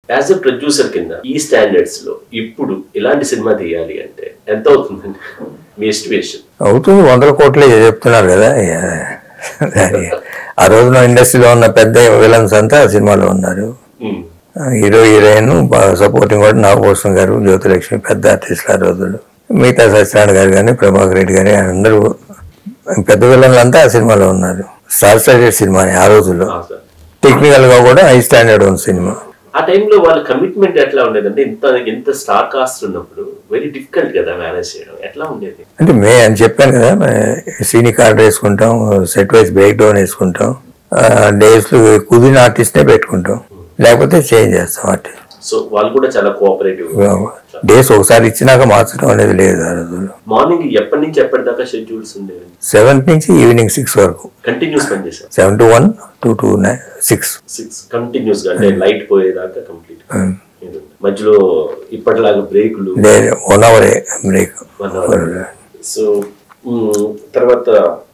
as a producer కింద ఈ standards లో ఇప్పుడు ఇలాంటి సినిమా తీయాలి అంటే ఎంత అవుతుందండి మీ ఎస్టిమేషన్ అవుతుంది వందల కోట్లే చెప్తున్నారు కదా ఇక దాని ఆ రోజున ఇండస్ట్రీలో ఉన్న పెద్ద విలన్స్ అంతా ఆ సినిమాలో ఉన్నారు హీరో హీరోయిన్ సపోర్టింగ్ కూడా నాగభూషణ్ గారు జ్యోతిలక్ష్మి పెద్ద ఆర్టిస్టులు ఆ రోజుల్లో మిగతా సత్యనారాయణ గారు కానీ ప్రభాకర్ రెడ్డి గారి అందరూ పెద్ద విలన్లు అంతా ఆ సినిమాలో ఉన్నారు స్టార్ స్టార్టెడ్ సినిమాని ఆ రోజుల్లో టెక్నికల్ గా కూడా హై స్టాండర్డ్ ఉంది సినిమా ఆ టైంలో వాళ్ళ కమిట్మెంట్ ఎట్లా ఉండేదంటే ఇంత ఇంత స్టార్ కాస్ట్ ఉన్నప్పుడు వెరీ డిఫికల్ట్ కదా మేనేజ్ చేయడం ఎట్లా ఉండేది అంటే మే అని చెప్పాను కదా సీని కార్డ్ వేసుకుంటాం సెట్ వైజ్ బ్రేక్ డౌన్ వేసుకుంటాం డేస్ కుదిరిన ఆర్టిస్ట్నే పెట్టుకుంటాం లేకపోతే చేంజ్ చేస్తాం ఆర్టిస్ట్ సో వాళ్ళు కూడా చాలా కోఆపరేటివ్ డేస్ ఒకసారి ఇచ్చినాక మార్చడం అనేది లేదు ఆ రోజుల్లో మార్నింగ్ ఎప్పటి నుంచి ఎప్పటిదాకా షెడ్యూల్స్ ఉండేవి సెవెంత్ నుంచి ఈవినింగ్ సిక్స్ వరకు కంటిన్యూస్ పని చేశారు seven to one two to nine six six continuous గా అంటే లైట్ పోయేదాకా కంప్లీట్ మధ్యలో ఇప్పటిలాగా బ్రేకులు వన్ అవరే break one hour so hmm, తర్వాత